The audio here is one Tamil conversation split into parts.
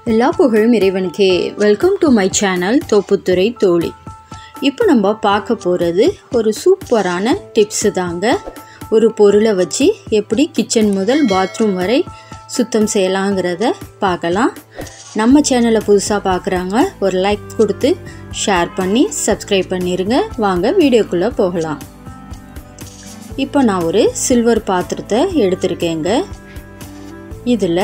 எல்லா புகழும் இறைவனுக்கே welcome to my channel Thopputhurai தோழி இப்போ நம்ம பார்க்க போகிறது ஒரு சூப்பரான டிப்ஸு தாங்க ஒரு பொருளை வச்சு எப்படி கிச்சன் முதல் பாத்ரூம் வரை சுத்தம் செய்யலாங்கிறத பார்க்கலாம் நம்ம சேனலை புதுசாக பார்க்குறாங்க ஒரு லைக் கொடுத்து ஷேர் பண்ணி சப்ஸ்கிரைப் பண்ணிடுங்க வாங்க வீடியோக்குள்ளே போகலாம் இப்போ நான் ஒரு சில்வர் பாத்திரத்தை எடுத்திருக்கேங்க இதில்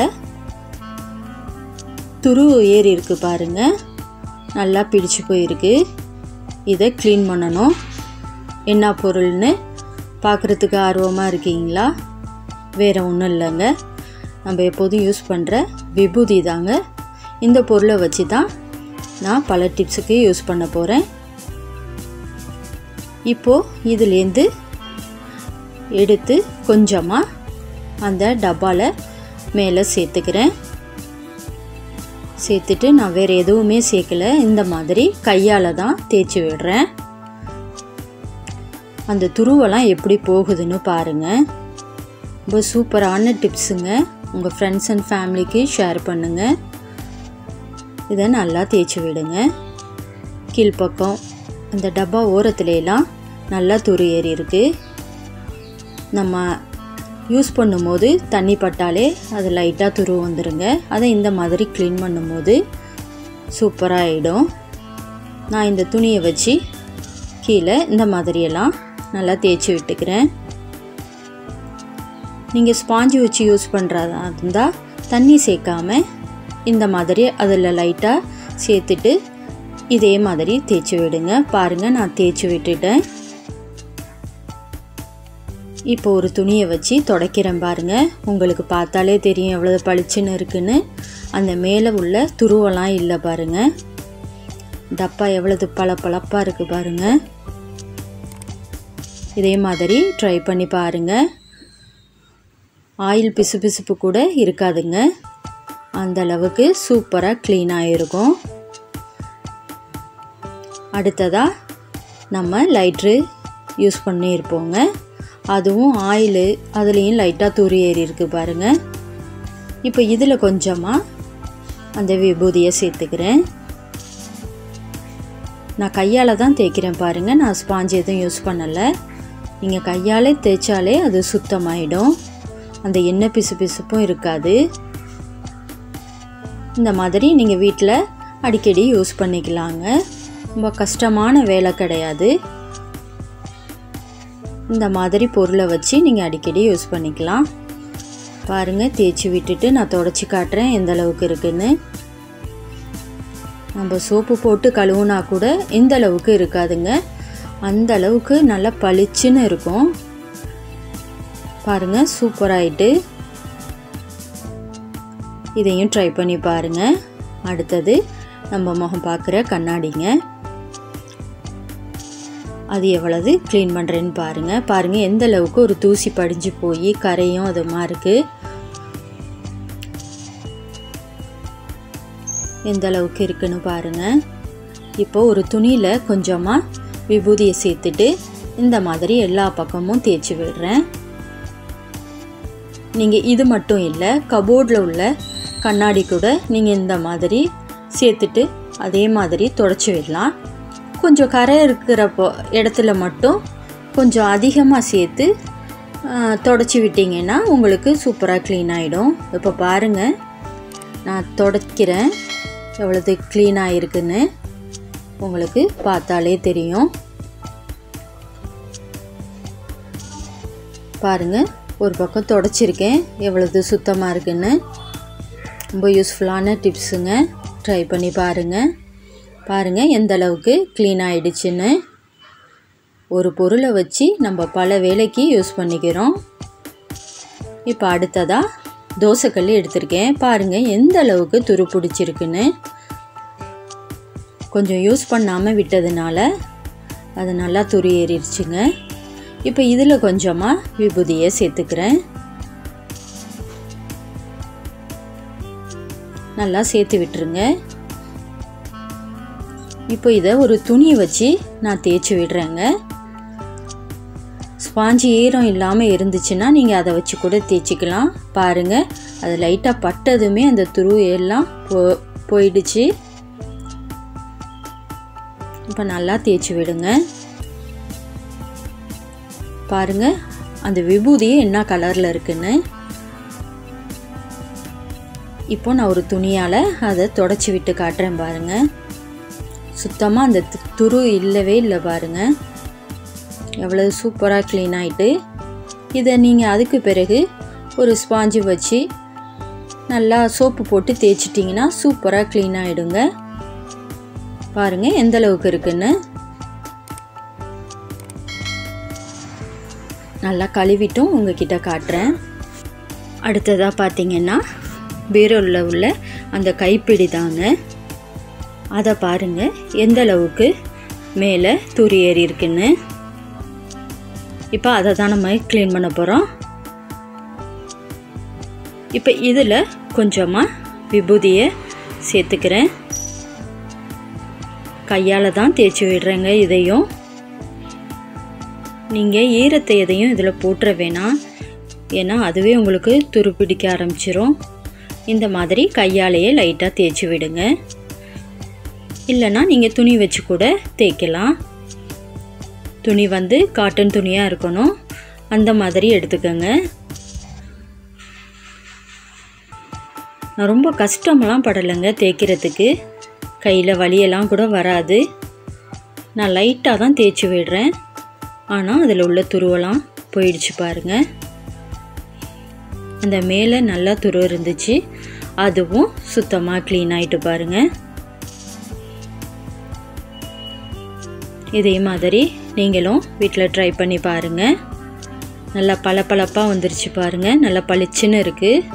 துரு ஏறி இருக்கு பாருங்க நல்லா பிடிச்சு போயிருக்கு இதை க்ளீன் பண்ணணும் என்ன பொருள்னு பார்க்குறதுக்கு ஆர்வமாக இருக்கீங்களா வேறு ஒன்றும் இல்லைங்க நம்ம எப்போதும் யூஸ் பண்ணுற விபூதி தாங்க இந்த பொருளை வச்சு தான் நான் பல டிப்ஸுக்கு யூஸ் பண்ண போகிறேன் இப்போது இதுலேருந்து எடுத்து கொஞ்சமாக அந்த டப்பாவில் மேலே சேர்த்துக்கிறேன் சேர்த்துட்டு நான் வேறு எதுவுமே சேர்க்கல இந்த மாதிரி கையால் தான் தேய்ச்சி விடுறேன் அந்த துருவெல்லாம் எப்படி போகுதுன்னு பாருங்கள் ரொம்ப சூப்பரான டிப்ஸுங்க உங்கள் ஃப்ரெண்ட்ஸ் அண்ட் ஃபேமிலிக்கு ஷேர் பண்ணுங்கள் இதை நல்லா தேய்ச்சி விடுங்க கீழ்ப்பக்கம் அந்த டப்பா ஓரத்துலலாம் நல்லா துரு ஏறி இருக்குது நம்ம யூஸ் பண்ணும்போது தண்ணி பட்டாலே அது லைட்டாக துரு வந்துடுங்க அதை இந்த மாதிரி க்ளீன் பண்ணும்போது சூப்பராக ஆகிடும் நான் இந்த துணியை வச்சு கீழே இந்த மாதிரியெல்லாம் நல்லா தேய்ச்சி விட்டுக்கிறேன் நீங்கள் ஸ்பாஞ்சு வச்சு யூஸ் பண்ணுறதா இருந்தால் தண்ணி சேர்க்காம இந்த மாதிரி அதில் லைட்டாக சேர்த்துட்டு இதே மாதிரி தேய்ச்சி விடுங்க பாருங்கள் நான் தேய்ச்சி விட்டுட்டேன் இப்போ ஒரு துணியை வச்சு துடைக்கிறேன் பாருங்கள் உங்களுக்கு பார்த்தாலே தெரியும் எவ்வளோ பளிச்சுன்னு இருக்குன்னு அந்த மேலே உள்ள துருவெல்லாம் இல்லை பாருங்கள் டப்பா எவ்வளவு பள பளப்பாக இருக்குது பாருங்கள் இதே மாதிரி ட்ரை பண்ணி பாருங்கள் ஆயில் பிசு பிசுப்பு கூட இருக்காதுங்க அந்த அளவுக்கு சூப்பராக க்ளீனாக இருக்கும் அடுத்ததாக நம்ம லைட்ரு யூஸ் பண்ணியிருப்போங்க அதுவும் ஆயிலு அதுலேயும் லைட்டாக துரி ஏறி இருக்குது பாருங்கள் இப்போ இதில் கொஞ்சமாக அந்த விபூதியை சேர்த்துக்கிறேன் நான் கையால் தான் தேய்க்கிறேன் பாருங்கள் நான் ஸ்பாஞ்ச் எதுவும் யூஸ் பண்ணலை நீங்கள் கையாலே தேய்ச்சாலே அது சுத்தமாயிடும் அந்த எண்ணெய் பிசு பிசுப்பும் இருக்காது இந்த மாதிரி நீங்கள் வீட்டில் அடிக்கடி யூஸ் பண்ணிக்கலாங்க ரொம்ப கஷ்டமான வேலை கிடையாது இந்த மாதிரி பொருளை வச்சு நீங்கள் அடிக்கடி யூஸ் பண்ணிக்கலாம் பாருங்கள் தேய்ச்சி விட்டுட்டு நான் தொடச்சி காட்டுறேன் எந்த அளவுக்கு இருக்குன்னு நம்ம சோப்பு போட்டு கழுவுனா கூட இந்த அளவுக்கு இருக்காதுங்க அந்த அளவுக்கு நல்லா பளிச்சுன்னு இருக்கும் பாருங்கள் சூப்பராயிட்டு இதையும் ட்ரை பண்ணி பாருங்கள் அடுத்தது நம்ம முகம் பார்க்குற கண்ணாடிங்க அது எவ்வளவு க்ளீன் பண்ணுறேன்னு பாருங்கள் பாருங்கள் எந்த அளவுக்கு ஒரு தூசி படிஞ்சு போய் கரையும் அதுமா இருக்குது எந்த அளவுக்கு இருக்குன்னு பாருங்கள் இப்போ ஒரு துணியில் கொஞ்சமாக விபூதியை சேர்த்துட்டு இந்த மாதிரி எல்லா பக்கமும் தேய்ச்சி விடுறேன் நீங்கள் இது மட்டும் இல்லை கபோர்டில் உள்ள கண்ணாடி கூட நீங்கள் இந்த மாதிரி சேர்த்துட்டு அதே மாதிரி தொடச்சி விடலாம் கொஞ்சம் கரை இருக்கிறப்போ இடத்துல மட்டும் கொஞ்சம் அதிகமாக சேர்த்து தொடச்சி விட்டிங்கன்னா உங்களுக்கு சூப்பராக க்ளீன் ஆகிடும் இப்போ பாருங்கள் நான் தொடக்கிறேன் எவ்வளவு க்ளீன் ஆகிருக்குன்னு உங்களுக்கு பார்த்தாலே தெரியும் பாருங்கள் ஒரு பக்கம் தொடச்சிருக்கேன் எவ்வளவு சுத்தமாக இருக்குன்னு ரொம்ப யூஸ்ஃபுல்லான டிப்ஸுங்க ட்ரை பண்ணி பாருங்கள் பாருங்கள் எந்த அளவுக்கு க்ளீன் ஆகிடுச்சின்னு ஒரு பொருளை வச்சு நம்ம பல வேலைக்கு யூஸ் பண்ணிக்கிறோம் இப்போ அடுத்ததாக தோசைக்கல் எடுத்திருக்கேன் பாருங்கள் எந்த அளவுக்கு துரு பிடிச்சிருக்குன்னு கொஞ்சம் யூஸ் பண்ணாமல் விட்டதுனால அது நல்லா துரு ஏறிடுச்சுங்க இப்போ இதில் கொஞ்சமாக விபூதியை சேர்த்துக்கிறேன் நல்லா சேர்த்து விட்டுருங்க இப்போ இதை ஒரு துணியை வச்சு நான் தேய்ச்சி விடுறேங்க ஸ்பாஞ்சு ஈரம் இல்லாமல் இருந்துச்சுன்னா நீங்கள் அதை வச்சு கூட தேய்ச்சிக்கலாம் பாருங்கள் அது லைட்டாக பட்டதுமே அந்த துரு எல்லாம் போ போயிடுச்சு இப்போ நல்லா தேய்ச்சி விடுங்க பாருங்க அந்த விபூதியே என்ன கலரில் இருக்குன்னு இப்போ நான் ஒரு துணியால் அதை தொடச்சி விட்டு காட்டுறேன் பாருங்கள் சுத்தமாக அந்த துரு இல்லவே இல்லை பாருங்கள் எவ்வளோ சூப்பராக க்ளீன் ஆகிட்டு இதை நீங்கள் அதுக்கு பிறகு ஒரு ஸ்பாஞ்சு வச்சு நல்லா சோப்பு போட்டு தேய்ச்சிட்டிங்கன்னா சூப்பராக க்ளீன் ஆகிடுங்க பாருங்கள் எந்த அளவுக்கு இருக்குன்னு நல்லா கழுவிட்டும் உங்ககிட்ட காட்டுறேன் அடுத்ததாக பார்த்தீங்கன்னா பீரோவில் உள்ள அந்த கைப்பிடி தாங்க அதை பாருங்கள் எந்த அளவுக்கு மேலே துரி ஏறி இருக்குன்னு இப்போ அதை தான் நம்ம க்ளீன் பண்ண போகிறோம் இப்போ இதில் கொஞ்சமாக விபூதியை சேர்த்துக்கிறேன் கையால் தான் தேய்ச்சி விடுறேங்க இதையும் நீங்கள் ஈரத்தை எதையும் இதில் போட்டுற வேணாம் ஏன்னா அதுவே உங்களுக்கு துரு பிடிக்க ஆரம்பிச்சிரும் இந்த மாதிரி கையாலேயே லைட்டாக தேய்ச்சி விடுங்க இல்லைன்னா நீங்கள் துணி வச்சு கூட தேய்க்கலாம் துணி வந்து காட்டன் துணியாக இருக்கணும் அந்த மாதிரி எடுத்துக்கோங்க நான் ரொம்ப கஷ்டமெல்லாம் படலைங்க தேய்க்கிறதுக்கு கையில் வலியெல்லாம் கூட வராது நான் லைட்டாக தான் தேய்ச்சி விடுறேன் ஆனால் அதில் உள்ள துருவெல்லாம் போயிடுச்சு பாருங்கள் அந்த மேலே நல்லா துரு இருந்துச்சு அதுவும் சுத்தமாக க்ளீன் ஆகிட்டு பாருங்கள் இதே மாதிரி நீங்களும் வீட்டில் ட்ரை பண்ணி பாருங்கள் நல்லா பளபளப்பாக வந்துருச்சு பாருங்கள் நல்லா பளிச்சுன்னு இருக்குது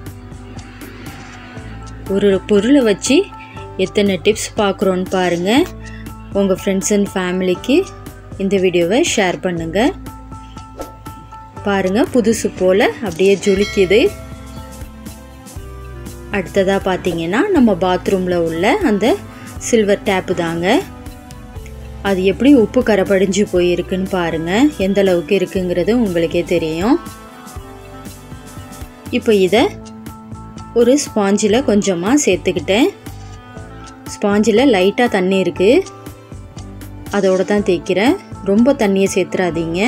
ஒரு பொருளை வச்சு எத்தனை டிப்ஸ் பார்க்குறோன்னு பாருங்கள் உங்கள் ஃப்ரெண்ட்ஸ் அண்ட் ஃபேமிலிக்கு இந்த வீடியோவை ஷேர் பண்ணுங்கள் பாருங்கள் புதுசு போல் அப்படியே ஜொலிக்குது அடுத்ததாக பார்த்தீங்கன்னா நம்ம பாத்ரூமில் உள்ள அந்த சில்வர் டேப்பு தாங்க அது எப்படி உப்பு கரை படிஞ்சு போயிருக்குன்னு பாருங்கள் எந்த அளவுக்கு இருக்குங்கிறது உங்களுக்கே தெரியும் இப்போ இதை ஒரு ஸ்பாஞ்சில் கொஞ்சமாக சேர்த்துக்கிட்டேன் ஸ்பாஞ்சில் லைட்டாக தண்ணி இருக்குது அதோடு தான் தேய்க்கிறேன் ரொம்ப தண்ணியை சேர்த்துறாதீங்க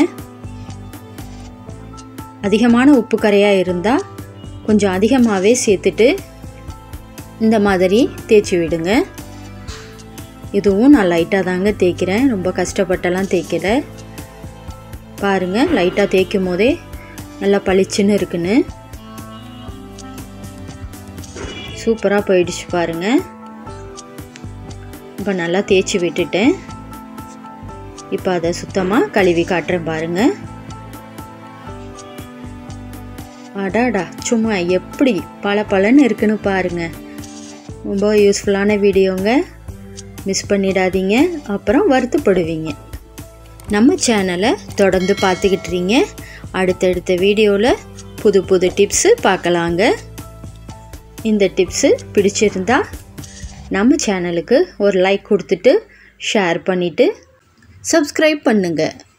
அதிகமான உப்பு கரையாக இருந்தால் கொஞ்சம் அதிகமாகவே சேர்த்துட்டு இந்த மாதிரி தேய்ச்சி விடுங்க இதுவும் நான் லைட்டாக தாங்க தேய்க்கிறேன் ரொம்ப கஷ்டப்பட்டெல்லாம் தேய்க்கல பாருங்கள் லைட்டாக தேய்க்கும் போதே நல்லா பளிச்சுன்னு இருக்குன்னு சூப்பராக போயிடுச்சு பாருங்கள் இப்போ நல்லா தேய்ச்சி விட்டுட்டேன் இப்போ அதை சுத்தமாக கழுவி காட்டுறேன் பாருங்கள் அடாடா சும்மா எப்படி பல பலன்னு இருக்குன்னு பாருங்கள் ரொம்ப யூஸ்ஃபுல்லான வீடியோங்க மிஸ் பண்ணிடாதீங்க அப்புறம் வருத்தப்படுவீங்க நம்ம சேனலை தொடர்ந்து பார்த்துக்கிட்டுறீங்க அடுத்தடுத்த வீடியோவில் புது புது டிப்ஸு பார்க்கலாங்க இந்த டிப்ஸு பிடிச்சிருந்தா நம்ம சேனலுக்கு ஒரு லைக் கொடுத்துட்டு ஷேர் பண்ணிவிட்டு சப்ஸ்கிரைப் பண்ணுங்கள்